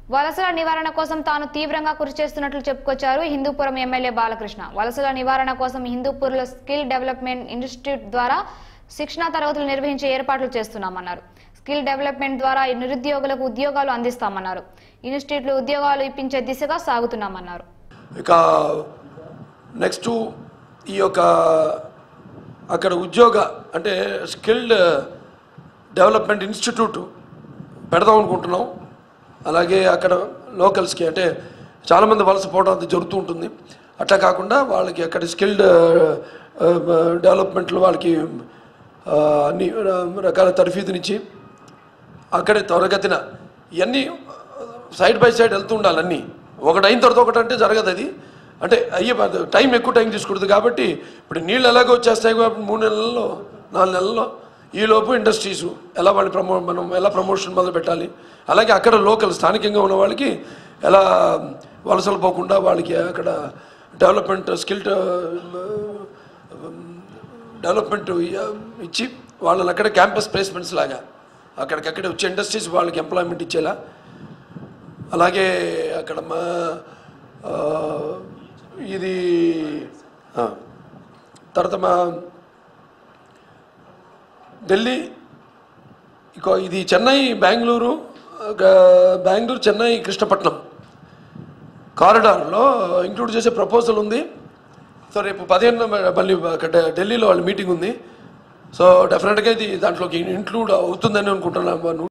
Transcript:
వలసల నివారణ కోసం తాను తీవ్రంగా కృషి చేస్తున్నట్లు చెప్పుకొచ్చారు హిందూపురం ఎమ్మెల్యే బాలకృష్ణ వలసల నివారణ కోసం హిందూపూర్లో స్కిల్ డెవలప్మెంట్ ఇన్స్టిట్యూట్ ద్వారా శిక్షణా తరగతులు నిర్వహించే ఏర్పాట్లు చేస్తున్నామన్నారు స్కిల్ డెవలప్మెంట్ ద్వారా నిరుద్యోగులకు ఉద్యోగాలు అందిస్తామన్నారు ఇన్స్టిట్యూట్లు ఉద్యోగాలు ఇప్పించే దిశగా సాగుతున్నామన్నారు ఇక నెక్స్ట్ ఈ యొక్క అక్కడ ఉద్యోగ అంటే స్కిల్డ్ డెవలప్మెంట్ ఇన్స్టిట్యూట్ పెడదాం అనుకుంటున్నాం అలాగే అక్కడ లోకల్స్కి అంటే చాలామంది వలస పోవడం అది జరుగుతూ ఉంటుంది అట్లా కాకుండా వాళ్ళకి అక్కడ స్కిల్డ్ డెవలప్మెంట్లో వాళ్ళకి ఆ, అన్ని రకాల తర్ఫీదునిచ్చి అక్కడే త్వరగతిన ఇవన్నీ సైడ్ బై సైడ్ వెళ్తూ ఉండాలి అన్నీ ఒకటి అయిన తర్వాత ఒకటి అంటే జరగదు అది అంటే అయ్యే ప- టైం ఎక్కువ టైం తీసుకుంటుంది కాబట్టి ఇప్పుడు నీళ్ళు ఎలాగో వచ్చేస్తాయి కాబట్టి మూడు నెలల్లో నాలుగు నెలల్లో ఈలోపు ఇండస్ట్రీస్ ఎలా వాళ్ళని ప్రమో మనం ఎలా ప్రమోషన్ మొదలు పెట్టాలి అలాగే అక్కడ లోకల్ స్థానికంగా ఉన్న వాళ్ళకి ఎలా వలసలు పోకుండా వాళ్ళకి అక్కడ డెవలప్మెంట్ స్కిల్ డెవలప్మెంట్ ఇచ్చి వాళ్ళని అక్కడ క్యాంపస్ ప్లేస్మెంట్స్ లాగా అక్కడికక్కడే వచ్చే ఇండస్ట్రీస్ వాళ్ళకి ఎంప్లాయ్మెంట్ ఇచ్చేలా అలాగే అక్కడ మా ఆ, ఇది ఆ, తర్వాత మా ఢిల్లీ ఇక ఇది చెన్నై బెంగళూరు ఆ, బెంగళూరు చెన్నై కృష్ణపట్నం కారిడార్లో ఇంక్లూడ్ చేసే ప్రపోజల్ ఉంది సో రేపు పదిహేను మళ్ళీ అక్కడ ఢిల్లీలో వాళ్ళ మీటింగ్ ఉంది సో డెఫినెట్గా ఇది దాంట్లోకి ఇంక్లూడ్ అవుతుందని అనుకుంటున్నాను